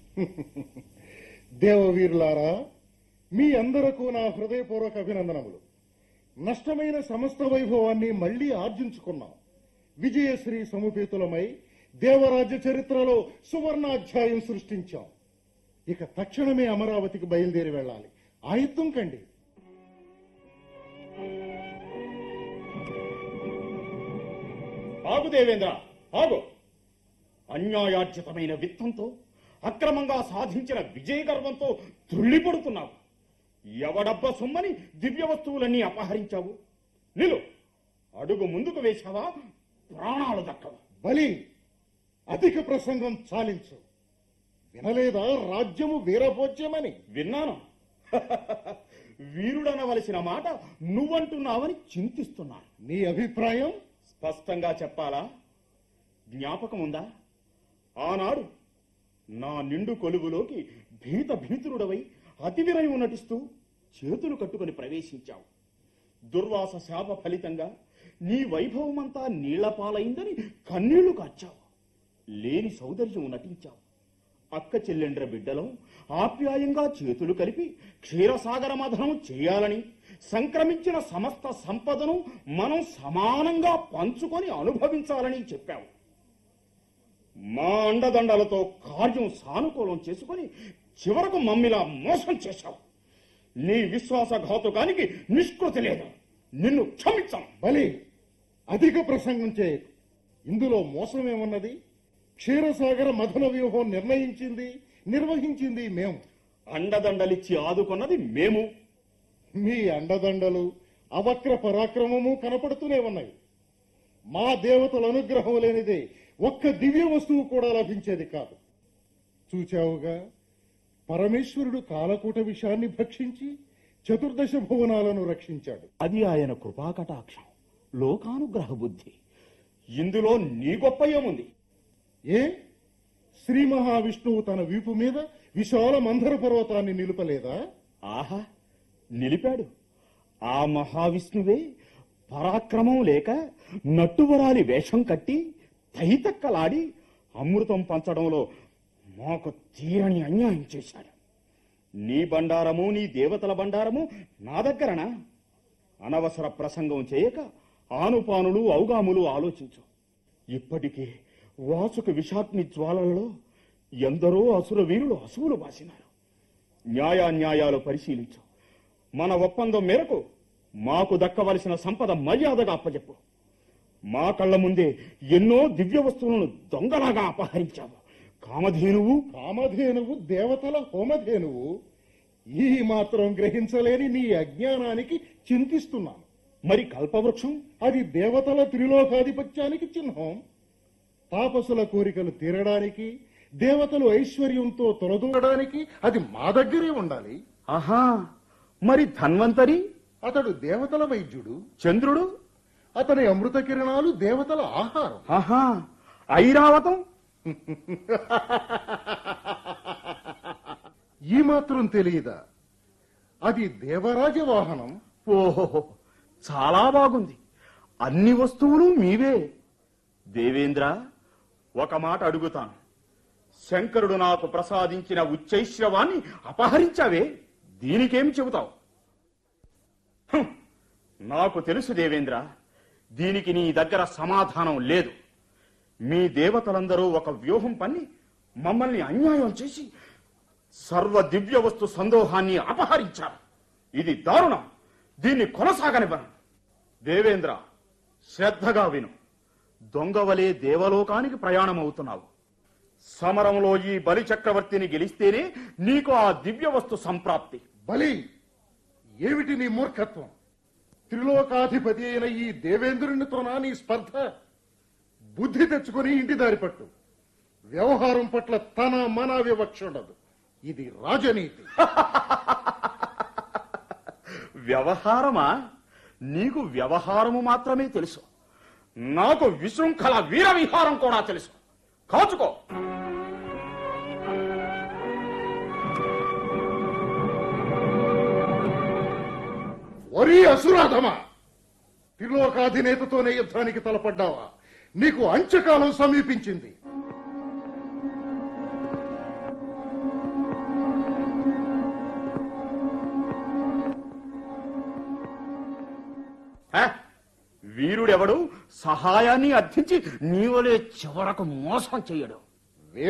దేవవీరులారా మీ అందరకు నా హృదయపూర్వక అభినందనములు నష్టమైన సమస్త వైభవాన్ని మళ్లీ ఆర్జించుకున్నాం విజయశ్రీ సముపేతులమై దేవరాజ్య చరిత్రలో సువర్ణాధ్యాయం సృష్టించాం ఇక తక్షణమే అమరావతికి బయలుదేరి వెళ్ళాలి ఆయుత్తం కండి ఆగు దేవేంద్ర ఆగు అన్యాయార్జితమైన విత్తంతో అక్రమంగా సాధించిన విజయ గర్వంతో తుళ్ళిపడుతున్నావు ఎవడబ్బ సొమ్మని దివ్య వస్తువులన్నీ అపహరించావు నిలు అడుగు ముందుకు వేశావా ప్రాణాలు దక్కవు బలి అధిక ప్రసంగం చాలించు వినలేదా రాజ్యము వీరభోజ్యమని విన్నాను వీరుడనవలసిన మాట నువ్వంటున్నావని చింతిస్తున్నాను నీ అభిప్రాయం స్పష్టంగా చెప్పాలా జ్ఞాపకం ఉందా ఆనాడు నా నిండు కొలువులోకి భీత భీతురుడవై అతి వినయము నటిస్తూ చేతులు కట్టుకొని ప్రవేశించావు దుర్వాస శాప ఫలితంగా నీ వైభవమంతా నీళ్లపాలైందని కన్నీళ్లు కార్చావు లేని సౌందర్యం నటించావు అక్క చెల్లెండ్ర బిడ్డలో ఆప్యాయంగా చేతులు కలిపి క్షీరసాగర మధనం చేయాలని సంక్రమించిన సమస్త సంపదను మనం సమానంగా పంచుకొని అనుభవించాలని చెప్పావు మా అండదండలతో కార్యం సానుకూలం చేసుకొని చివరకు మమ్మిలా మోసం చేశావు నీ విశ్వాసఘాతుకానికి నిష్కృతి లేదు నిన్ను క్షమించాం బలి అధిక ప్రసంగం చేయకు ఇందులో మోసమేమున్నది క్షీరసాగర మథన వ్యూహం నిర్ణయించింది నిర్వహించింది మేము అండదండలిచ్చి ఆదుకున్నది మేము మీ అండదండలు అవక్ర పరాక్రమము కనపడుతూనే ఉన్నాయి మా దేవతల అనుగ్రహం లేనిదే ఒక్క దివ్య వస్తువు కూడా లభించేది కాదు చూచావుగా పరమేశ్వరుడు కాలకూట విషాన్ని భక్షించి చతుర్దశ భువనాలను రక్షించాడు అది ఆయన కృపాకటాక్షం లోకానుగ్రహ బుద్ధి ఇందులో నీ గొప్ప ఏముంది ఏ శ్రీ మహావిష్ణువు తన వీపు మీద విశాల మందర పర్వతాన్ని నిలుపలేదా ఆహా నిలిపాడు ఆ మహావిష్ణువే పరాక్రమం లేక నట్టువరాలి వేషం కట్టి తైతక్కలాడి అమృతం పంచడంలో మాకు తీరని అన్యాయం చేశాడు నీ బండారము నీ దేవతల బండారము నా దగ్గరనా అనవసర ప్రసంగం చేయక ఆనుపానులు ఔగాములు ఆలోచించు ఇప్పటికే వాసుక విషాగ్ని జ్వాలలలో ఎందరో అసుర వీరులు అసువులు బాసినారు న్యాయాన్యాయాలు పరిశీలించు మన ఒప్పందం మేరకు మాకు దక్కవలసిన సంపద మర్యాదగా అప్పచెప్పు మా కళ్ళ ముందే ఎన్నో దివ్య వస్తువులను దొంగలాగా అపహరించావు కామధేనువు కామధేనువు దేవతల హోమధేనువు ఈ మాత్రం గ్రహించలేని నీ అజ్ఞానానికి చింతిస్తున్నాను మరి కల్పవృక్షం అది దేవతల త్రిలోకాధిపత్యానికి చిహ్నం తాపసుల కోరికలు తీరడానికి దేవతలు ఐశ్వర్యంతో తొలదూడడానికి అది మా దగ్గరే ఉండాలి ఆహా మరి ధన్వంతరి అతడు దేవతల వైద్యుడు చంద్రుడు అతని అమృత కిరణాలు దేవతల ఆహారం ఆహా ఐరావతం ఈ మాత్రం తెలియదా అది దేవరాజ వాహనం ఓహో చాలా బాగుంది అన్ని వస్తువులు మీవే దేవేంద్ర ఒక మాట అడుగుతాను శంకరుడు నాకు ప్రసాదించిన ఉచ్చైశ్రవాన్ని అపహరించావే దీనికేమి చెబుతావు హుం, నాకు తెలుసు దేవేంద్ర దీనికి నీ దగ్గర సమాధానం లేదు మీ దేవతలందరూ ఒక వ్యూహం పన్ని మమ్మల్ని అన్యాయం చేసి సర్వ దివ్య వస్తు సందోహాన్ని అపహరించారు ఇది దారుణం దీన్ని కొనసాగనివ్వను దేవేంద్ర శ్రద్ధగా విను దొంగవలే దేవలోకానికి ప్రయాణం అవుతున్నావు సమరంలో ఈ బలి చక్రవర్తిని గెలిస్తేనే నీకు ఆ దివ్య వస్తు సంప్రాప్తి బలి ఏమిటి నీ మూర్ఖత్వం త్రిలోకాధిపతి అయిన ఈ దేవేంద్రునితోనా నీ స్పర్ధ బుద్ధి తెచ్చుకొని ఇంటి దారి పట్టు వ్యవహారం పట్ల తన మన వివక్ష ఉండదు ఇది రాజనీతి వ్యవహారమా నీకు వ్యవహారము మాత్రమే తెలుసు నాకు విశృంఖల వీర విహారం కూడా తెలుసు కాచుకో వరీ అసురాధమా త్రిలోకాధినేతతోనే యుద్ధానికి తలపడ్డావా నీకు అంత్యకాలం సమీపించింది హ? వీరుడెవడు సహాయాన్ని అర్థించి నీవలే చివరకు మోసం చెయ్యడు